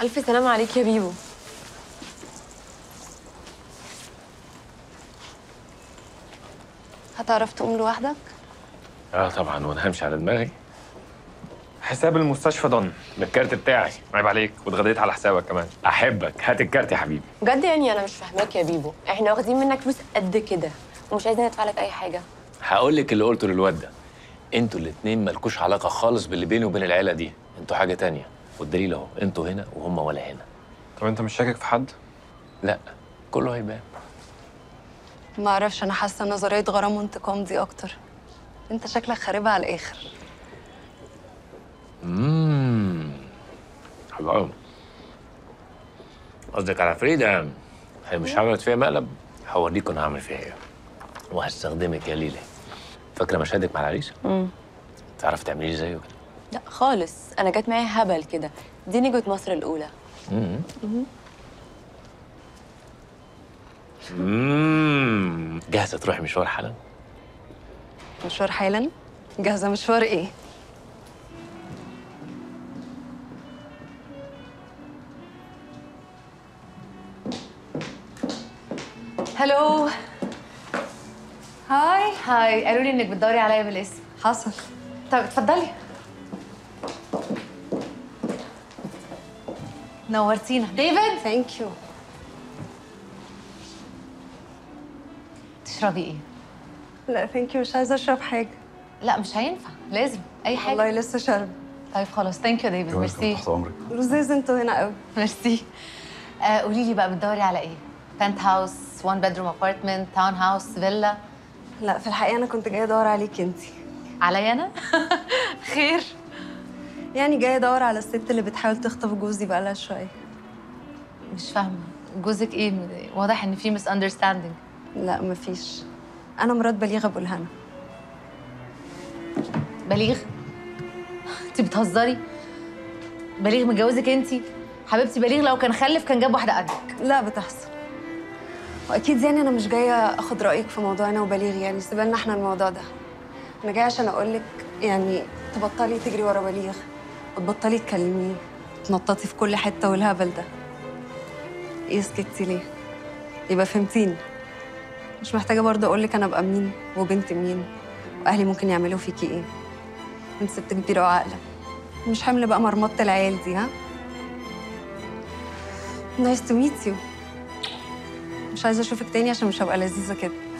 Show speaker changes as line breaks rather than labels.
ألف سلامة عليك يا بيبو هتعرف تقوم لوحدك؟
اه طبعا وانا همشي على دماغي
حساب المستشفى ضن
بالكارت بتاعي
عيب عليك واتغديت على حسابك كمان
احبك هات الكارت يا حبيبي
بجد يعني أنا مش فاهماك يا بيبو إحنا واخدين منك فلوس قد كده ومش عايزين ندفع لك أي حاجة
هقول لك اللي قلته للواد ده انتوا الاتنين مالكوش علاقه خالص باللي بيني وبين العيله دي انتوا حاجه تانية والدليل اهو انتوا هنا وهم ولا هنا
طب انت مش شاكك في حد
لا كله هيبان
ما اعرفش انا حاسه نظريه غرام وانتقام دي اكتر انت شكلك خاربها على الاخر
اممم حلو قوي قصدك على فريده هي مش عملت فيها مقلب هوريك انا هعمل فيها ايه وهستخدمك يا ليلى فاكره مشاهدك مع العريس؟
امم
تعرفي تعملي زيه كده
لا خالص أنا جت معايا هبل كده دي نجوة مصر الأولى
اممم جاهزه تروحي مشوار حالا
مشوار حالا جاهزه مشوار ايه
هلو
هاي
هاي قالوا لي انك بتدوري عليا بالاسم
حصل
طب اتفضلي نورتينا ديفيد
ثانك يو
تشربي ايه
لا ثانك يو مش عايزه اشرب حاجه
لا مش هينفع لازم اي حاجه
والله لسه شارب
طيب خلاص ثانك يو ديفيد ميرسي
امرك
لذيذ انتوا هنا قوي
ميرسي آه قولي لي بقى بتدوري على ايه بنت هاوس وان بيدروم ابارتمنت تاون هاوس فيلا
لا في الحقيقه انا كنت جايه ادور عليك انت
عليا انا خير
يعني جايه ادور على الست اللي بتحاول تخطف جوزي بقالها شويه
مش فاهمه جوزك ايه واضح ان في مس اندرستاندينج
لا مفيش انا مرات بليغه ابو الهنا
بليغ انت بتهزري بليغ متجوزك انت حبيبتي بليغ لو كان خلف كان جاب واحده قدك
لا بتحصل واكيد يعني انا مش جايه اخد رايك في موضوع انا وبليغ يعني سيبنا احنا الموضوع ده انا جايه عشان اقول لك يعني تبطلي تجري ورا بليغ وتبطلي تكلميه تنططي في كل حته والهبل ده ايه سكتي ليه يبقى فهمتيني مش محتاجه برضه اقول لك انا ابقى مين وبنت مين واهلي ممكن يعملوا فيكي ايه انت ست كبيره وعاقله مش حمل بقى مرمطه العيال دي ها نايس تو ميت يو مش عايزه اشوفك تاني عشان مش هبقى لذيذه كده